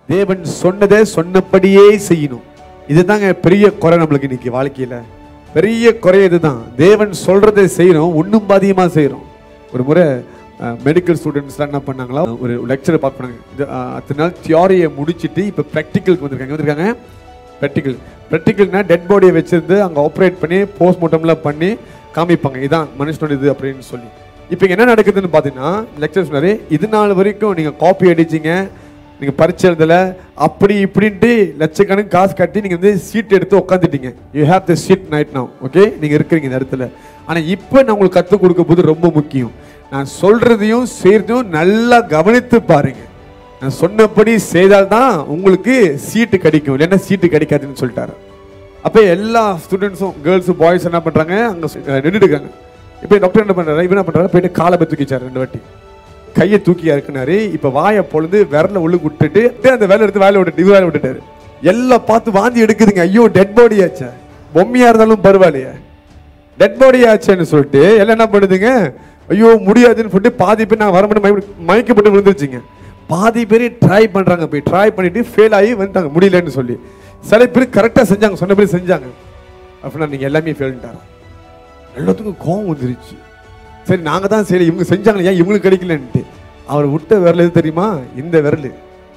தேவன் சொன்னதை சொன்னபடியே செய்யணும் இதுதாங்க பெரிய குறை நம்மளுக்கு இன்னைக்கு வாழ்க்கையில பெரிய குறை இதுதான் தேவன் சொல்றதை செய்யறோம் ஒன்றும் பாதியமா செய்யறோம் ஒரு முறை மெடிக்கல் ஸ்டூடெண்ட்ஸ்லாம் என்ன பண்ணாங்களா ஒரு லெக்சரை பார்க்க பண்ணாங்க இது அஹ், அத்தனை நாள் தியோரியை முடிச்சிட்டு இப்போ ப்ராக்டிக்கலுக்கு வந்திருக்காங்க வந்திருக்காங்க ப்ராக்டிக்கல் ப்ராக்டிக்கல்னா டெட் பாடியை வச்சிருந்து அங்கே ஆப்ரேட் பண்ணி போஸ்ட்மார்ட்டம்லாம் பண்ணி காமிப்பாங்க இதான் மனுஷனோட இது அப்படின்னு சொல்லி இப்போ என்ன நடக்குதுன்னு பார்த்தீங்கன்னா லெக்சர் சொன்னாரு இது நாள் வரைக்கும் நீங்கள் காப்பி அடிச்சீங்க நீங்கள் பரிச்சை எழுதல அப்படி இப்படின்ட்டு லட்சக்கணக்கு காசு கட்டி நீங்கள் வந்து சீட் எடுத்து உட்காந்துட்டீங்க you have the seat right now okay நீங்கள் இருக்கிறீங்க இந்த இடத்துல ஆனால் இப்போ நான் உங்களுக்கு கற்றுக் கொடுக்க போது ரொம்ப முக்கியம் நான் சொல்றதையும் செய்யறதையும் நல்லா கவனித்து பாருங்க நான் சொன்னபடி செய்தால்தான் உங்களுக்கு சீட்டு கிடைக்கும் இல்லைன்னா சீட்டு கிடைக்காதுன்னு சொல்லிட்டாரு அப்போ எல்லா ஸ்டூடெண்ட்ஸும் கேர்ள்ஸும் பாய்ஸ் என்ன பண்ணுறாங்க அங்கே நின்றுட்டு இருக்காங்க இப்போ டாக்டர் என்ன பண்ணுறாரு இவன் என்ன பண்ணுறாரு போயிட்டு காலை போய் தூக்கிச்சார் ரெண்டு வாட்டி கையை தூக்கி இறக்குனாரு இப்போ வாயை பொழுது விரல உள்ளுக்கு விட்டுட்டு அப்படியே அந்த வேலை எடுத்து வேலை விட்டுட்டு இவர் வேலை விட்டுட்டாரு எல்லாம் பார்த்து வாந்தி எடுக்குதுங்க ஐயோ டெட் பாடி ஆச்சே பொம்மையா இருந்தாலும் பரவாயில்லையே டெட் பாடி ஆச்சேன்னு சொல்லிட்டு எல்லாம் என்ன பண்ணுதுங்க ஐயோ முடியாதுன்னு சொல்லிட்டு பாதி பேர் நான் வரமாட்டேன் மயக்க- மயக்கப்பட்டு விழுந்துருச்சுங்க பாதி பேர் ட்ரை பண்றாங்க போய் ட்ரை பண்ணிட்டு ஃபெயில் ஆகி வந்துட்டாங்க முடியலன்னு சொல்லி சில பேர் கரெக்டாக செஞ்சாங்க சொன்னபடி செஞ்சாங்க அப்படின்னா நீங்க எல்லாமே ஃபெயில்ட்டாரா எல்லாத்துக்கும் கோவம் வந்துருச்சு சரி நாங்க தான் சரி இவங்க செஞ்சாங்க ஏன் இவங்களுக்கு கிடைக்கலன்ட்டு அவர் விட்ட விரல் எது தெரியுமா இந்த விரல்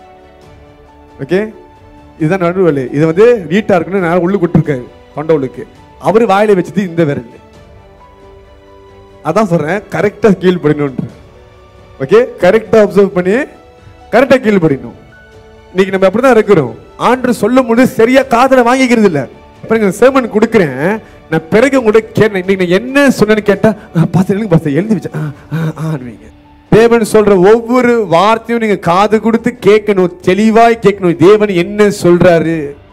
ஓகே இதுதான் நடுவல் இது வந்து நீட்டா இருக்குன்னு நான் உள்ளுக்கு விட்டுருக்காரு தொண்டை உள்ளுக்கு அவர் வாயில வச்சது இந்த விரல் அதான் சொல்றேன் கரெக்டா கீழ் படிக்கணும் ஓகே கரெக்டா அப்சர்வ் பண்ணி கரெக்டா கீழ் படிக்கணும் இன்னைக்கு நம்ம அப்படிதான் இருக்கிறோம் ஆண்டு சொல்லும் போது சரியா காதுல வாங்கிக்கிறது இல்ல பாருங்க சேமன் கொடுக்குறேன் நான் பிறகு உங்கள்ட்ட கேட்டேன் இன்னைக்கு நான் என்ன சொன்னேன்னு கேட்டா பார்த்து எழுதி பார்த்து எழுதி வச்சேன் ஆ, ஆ, ஆன்வீங்க தேவன் சொல்ற ஒவ்வொரு வார்த்தையும் நீங்க காது கொடுத்து கேட்கணும் தெளிவாய் கேட்கணும் தேவன் என்ன சொல்றாரு